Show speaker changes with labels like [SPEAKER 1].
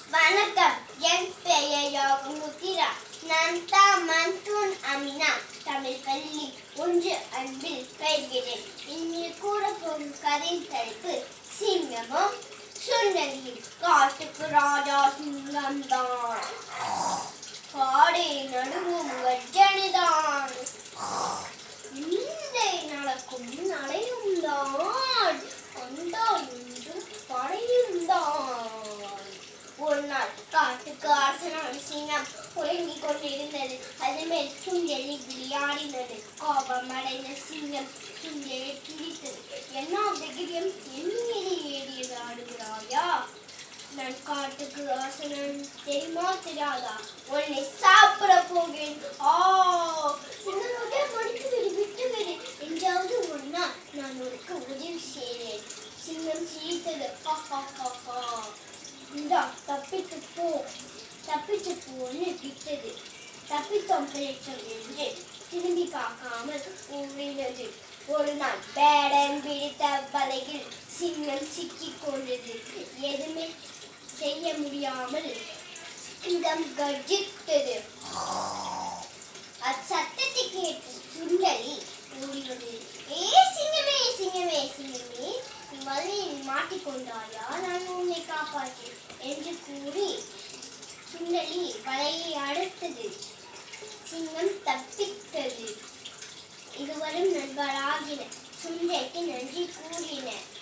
[SPEAKER 1] வணக்கம் என் பெயர் யோகம் முத்திரா நான் தான் மன்சூன் அமினா தமிழ் பள்ளி ஒன்று அன்பில் பயிர்கிறேன் இன்று கூட போகும் கதை தலைப்பு சிங்கமும் சுண்டலியும் காட்டுக்கு ராஜா சிங்கம் தான் காடை நடுங்கும் கர்ஜனைதான் இந்த நடக்கும் நடையும் தான் அண்டா என்று படையும் தான் ஒரு நாள் காட்டுக்கு அரசனான சிங்கம் உறங்கிக் கொண்டிருந்தது அது மேல் சுண்டெலி விளையாடினது கோபம் அடைந்த சிங்கம் சுண்டெலி பிடித்தது என்ன தைரியம் என் மீது ஏறியது ஆடுகிறாயா நான் காட்டுக்கு அரசனன் தெரியுமா தெரியாதா உன்னை சாப்பிட போகிறேன் ஆ சிங்கனோட மடித்து விடு விட்டு விடு எஞ்சாவது ஒரு நாள் நான் உனக்கு உதவி செய்கிறேன் சிங்கம் சிரித்தது ஹா ஹா ஹா ஹா இந்தா தப்பித்து போ தப்பித்து போன்னு விட்டது தப்பித்தோம் பிழைச்சோம் என்று திரும்பி பார்க்காமல் ஓடினது ஒரு நாள் பேடன் பிடித்த வலையில் சிங்கம் சிக்கிக் கொண்டது எதுவுமே செய்ய முடியாமல் சிங்கம் கர்ஜித்தது அச்சத்தத்தை கேட்டு சுண்டலி ஓடி வந்தது ஏ சிங்கமே சிங்கமே சிங்கமே நீ வலையில் மாட்டிக்கொண்டாயா நான் உன்னை காப்பாற்றேன் என்று கூறி சுண்டலி வலையை அழுத்தது சிங்கம் தப்பித்தது இருவரும் நண்பராகின சுண்டைக்கு நன்றி கூறினர்